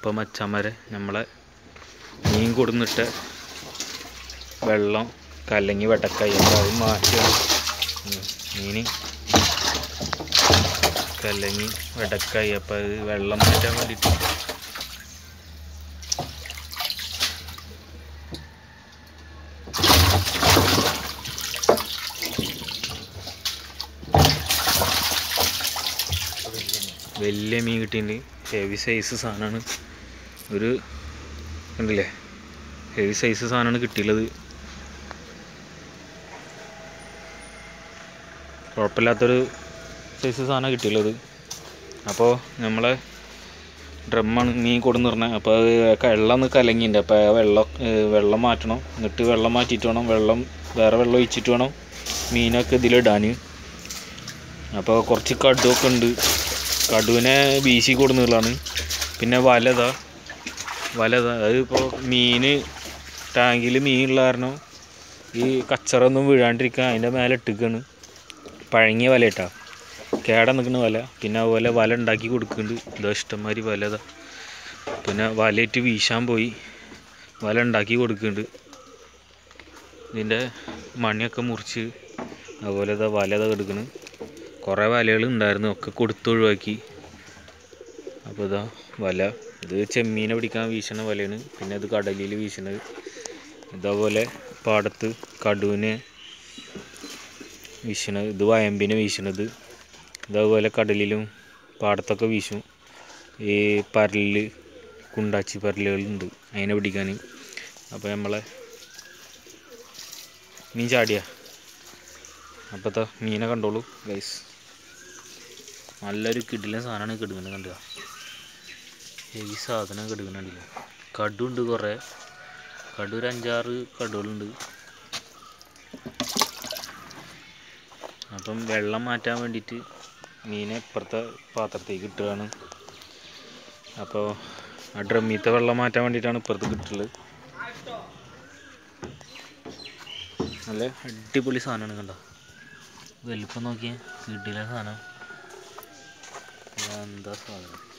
ഇപ്പം മച്ചാന്മാരെ നമ്മളെ മീൻ കൊടുന്നിട്ട് വെള്ളം കലങ്ങി വെട്ടക്കായി അപ്പോൾ അത് മാറ്റിയാണ് മീൻ കലങ്ങി വെടക്കായി അപ്പോൾ അത് വെള്ളം മാറ്റാൻ വേണ്ടിയിട്ട് വലിയ മീൻ കിട്ടിയിട്ടുണ്ട് ഹെവി സൈസ് സാധനമാണ് ഒരു കണ്ടില്ലേ ഹെവി സൈസ് സാധനമാണ് കിട്ടിയുള്ളത് കുഴപ്പമില്ലാത്തൊരു സൈസ് സാധനം കിട്ടിയുള്ളത് അപ്പോൾ നമ്മളെ ഡ്രമ്മാണ് മീൻ കൊടുന്ന് പറഞ്ഞത് അപ്പോൾ അത് വെള്ളം ഒന്ന് കലങ്ങിയിട്ടുണ്ട് അപ്പോൾ ആ വെള്ളം ഏഹ് വെള്ളം മാറ്റണം എന്നിട്ട് വെള്ളം മാറ്റിയിട്ട് വേണം വെള്ളം വേറെ വെള്ളം ഒഴിച്ചിട്ട് വേണം മീനൊക്കെ ഇതിലിടാൻ അപ്പോൾ കുറച്ച് കടുവൊക്കെ ഉണ്ട് കടുവിനെ വീശി കൊടുന്നുള്ളതാണ് പിന്നെ വലതാ വലതാ അതിപ്പോൾ മീൻ ടാങ്കിൽ മീനുള്ള കാരണം ഈ കച്ചറ ഒന്നും വീഴാണ്ടിരിക്കാൻ അതിൻ്റെ മേലെ ഇട്ടിക്കാണ് പഴങ്ങിയ വല ഇട്ടാ കേട നിൽക്കുന്ന വല പിന്നെ അതുപോലെ വല ഉണ്ടാക്കി കൊടുക്കുന്നുണ്ട് ഇതാ ഇഷ്ടംമാതിരി വല ഇതാ പിന്നെ വലയിട്ട് വീശാൻ പോയി വല ഉണ്ടാക്കി കൊടുക്കുന്നുണ്ട് ഇതിൻ്റെ മണിയൊക്കെ മുറിച്ച് അതുപോലെ ഇതാ വല ഇതാ എടുക്കണ് കുറേ വലകൾ ഉണ്ടായിരുന്നു ഒക്കെ കൊടുത്തൊഴിവാക്കി അപ്പോൾ ഇതാ വല ഇത് ചെമ്മീനെ പിടിക്കാൻ വീശണ വലയാണ് പിന്നെ ഇത് കടലിൽ വീശണത് ഇതേപോലെ പാടത്ത് കടുവിനെ വീശണത് ഇത് വയമ്പിനെ വീശണത് ഇതേപോലെ കടലിലും പാടത്തൊക്കെ വീശും ഈ പരല് കുണ്ടാച്ചി പരലുകളുണ്ട് അതിനെ പിടിക്കാൻ അപ്പോൾ നമ്മളെ മീൻ ചാടിയ അപ്പോഴത്തെ മീനെ കണ്ടോളൂ ഗൈസ് നല്ലൊരു കിടിലൻ സാധനമാണ് കിടുക്കുന്നത് കണ്ടുക ഹെവി സാധനം കിടുക്കുന്നുണ്ടല്ലോ കടുണ്ട് കുറേ കടു ഒരു അഞ്ചാറ് കടുകളുണ്ട് അപ്പം വെള്ളം മാറ്റാൻ വേണ്ടിയിട്ട് മീനെ ഇപ്പുറത്തെ പാത്രത്തേക്ക് ഇട്ടുകയാണ് അപ്പോൾ ആ ഡ്രമ്മീത്തെ വെള്ളം മാറ്റാൻ വേണ്ടിയിട്ടാണ് ഇപ്പുറത്ത് കിട്ടുള്ളത് നല്ല അടിപൊളി സാധനമാണ് കണ്ടോ വലിപ്പം നോക്കിയേ കിട്ടില്ല സാധനം എന്താ സാധനം